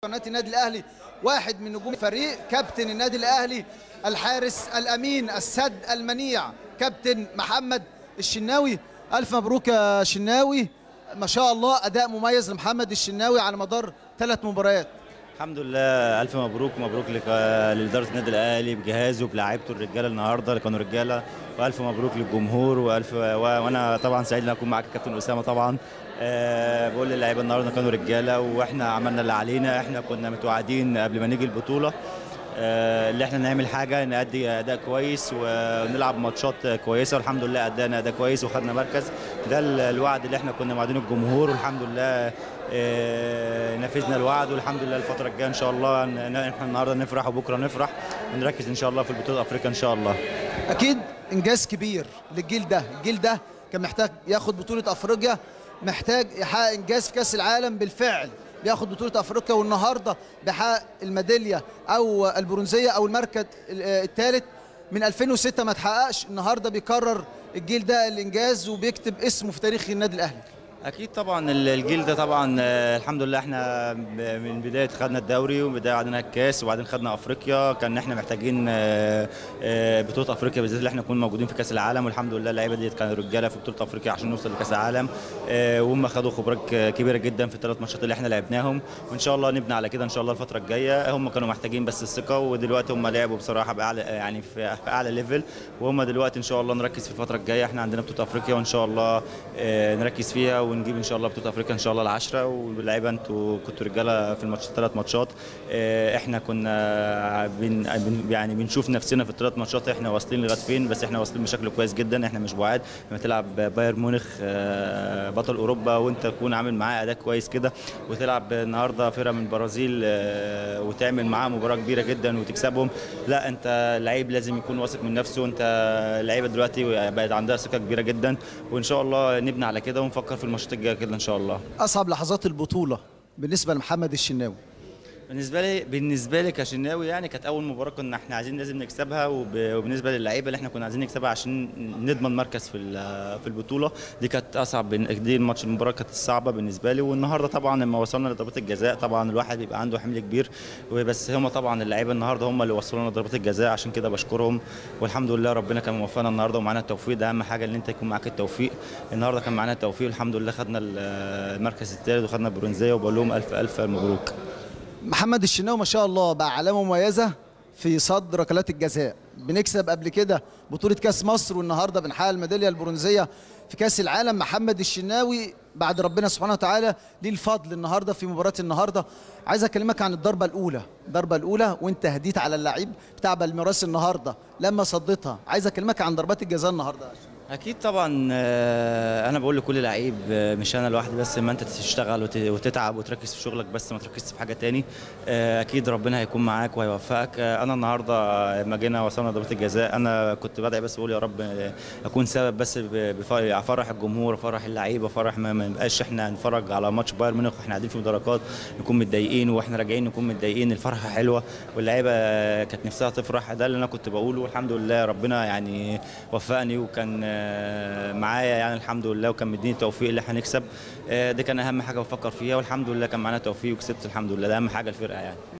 قناه النادي الاهلي واحد من نجوم الفريق كابتن النادي الاهلي الحارس الامين السد المنيع كابتن محمد الشناوي الف مبروك يا شناوي ما شاء الله اداء مميز لمحمد الشناوي على مدار ثلاث مباريات الحمد لله الف مبروك مبروك لك- لاداره النادي الاهلي بجهازه بلاعيبته الرجاله النهارده اللي كانوا رجاله والف مبروك للجمهور والف و... وانا طبعا سعيد ان اكون معاك كابتن اسامه طبعا أه بقول للعيبه النهارده كانوا رجاله واحنا عملنا اللي علينا احنا كنا متوعدين قبل ما نيجي البطوله آه، اللي احنا نعمل حاجه نأدي اداء كويس ونلعب ماتشات كويسه والحمد لله ادانا اداء كويس وخدنا مركز ده ال- الوعد اللي احنا كنا موعدينه الجمهور والحمد لله آه، نفذنا الوعد والحمد لله الفتره الجايه ان شاء الله ن- ن- احنا النهارده نفرح وبكره نفرح ونركز ان شاء الله في البطوله الافريقيه ان شاء الله اكيد انجاز كبير للجيل ده الجيل ده كان محتاج ياخد بطوله افريقيا محتاج يحقق انجاز في كاس العالم بالفعل بياخد بطوله افريقيا والنهارده بيحقق الميداليه او البرونزيه او المركز الثالث من 2006 ما اتحققش النهارده بيكرر الجيل ده الانجاز وبيكتب اسمه في تاريخ النادي الاهلي اكيد طبعا ال- الجيل ده طبعا آه، الحمد لله احنا ب- من بدايه خدنا الدوري وبدايه عندنا الكاس وبعدين خدنا افريقيا كان احنا محتاجين آه، آه، بطوله افريقيا بالذات اللي احنا نكون موجودين في كاس العالم والحمد لله اللعيبه دي كانوا رجاله في بطوله افريقيا عشان نوصل لكاس العالم آه، وهم خدوا خبرات ك- كبيره جدا في الثلاث ماتشات اللي احنا لعبناهم وان شاء الله نبني على كده ان شاء الله الفتره الجايه هم كانوا محتاجين بس الثقه ودلوقتي هم لعبوا بصراحه باعلى يعني في في اعلى ليفل وهم دلوقتي ان شاء الله نركز في الفتره الجايه احنا عندنا بطوله افريقيا وان شاء الله آه، نركز فيها ونجيب ان شاء الله بطوله افريقيا ان شاء الله العشره واللعيبه انتوا كنتوا رجاله في الماتش الثلاث ماتشات آه، احنا كنا بن بن- يعني بنشوف نفسنا في الثلاث ماتشات احنا واصلين لغايه فين بس احنا واصلين بشكل كويس جدا احنا مش بعاد لما تلعب بايرن ميونخ آه، بطل اوروبا وانت تكون عامل معاه اداء كويس كده وتلعب النهارده فرقه من البرازيل آه، وتعمل معاه مباراه كبيره جدا وتكسبهم لا انت لعيب لازم يكون واثق من نفسه انت اللعيبه دلوقتي بقت عندها ثقه كبيره جدا وان شاء الله نبني على كده ونفكر في الماتشات الجايه كده ان شاء الله اصعب لحظات البطوله بالنسبه لمحمد الشناوي بالنسبه لي بالنسبه لي كشناوي يعني كانت اول مباراه كنا احنا عايزين لازم نكسبها وب- وبالنسبه للعيبه اللي احنا كنا عايزين نكسبها عشان نضمن مركز في ال- في البطوله دي كانت اصعب بن- دي الماتش المباراه كانت الصعبه بالنسبه لي والنهارده طبعا لما وصلنا لضربات الجزاء طبعا الواحد بيبقى عنده حمل كبير وبس هم طبعا اللعيبه النهارده هم اللي وصلونا لضربات الجزاء عشان كده بشكرهم والحمد لله ربنا كان موفقنا النهارده ومعانا التوفيق ده اهم حاجه ان انت يكون معاك التوفيق النهارده كان معانا التوفيق والحمد لله خدنا ال- المركز الثالث وخدنا البرونزيه وبقول لهم الف الف مبروك محمد الشناوي ما شاء الله بقى علامه مميزه في صد ركلات الجزاء بنكسب قبل كده بطوله كاس مصر والنهارده بنحقق الميداليه البرونزيه في كاس العالم محمد الشناوي بعد ربنا سبحانه وتعالى ليه الفضل النهارده في مباراه النهارده عايز اكلمك عن الضربه الاولى الضربه الاولى وانت هديت على اللعيب بتاع بالميراس النهارده لما صدتها عايز اكلمك عن ضربات الجزاء النهارده اكيد طبعا آه، انا بقول لكل لعيب آه، مش انا لوحدي بس ما انت تشتغل وت- وتتعب وتركز في شغلك بس ما تركزش في حاجه تاني آه، اكيد ربنا هيكون معاك وهيوفقك آه، انا النهارده لما جينا وصلنا ضربات الجزاء انا كنت بدعي بس بقول يا رب آه، اكون سبب بس ب- بف- افرح الجمهور افرح اللعيبه افرح ما ما نبقاش احنا نتفرج على ماتش بايرن ميونخ واحنا قاعدين في مدرجات نكون متضايقين واحنا راجعين نكون متضايقين الفرحه حلوه واللعيبه آه، كانت نفسها تفرح ده اللي انا كنت بقوله والحمد لله ربنا يعني وفقني وكان آه، معايا يعني الحمد لله وكان مديني التوفيق اللي هنكسب آه، ده كان اهم حاجه بفكر فيها والحمد لله كان معانا توفيق وكسبت الحمد لله ده اهم حاجه الفرقه يعني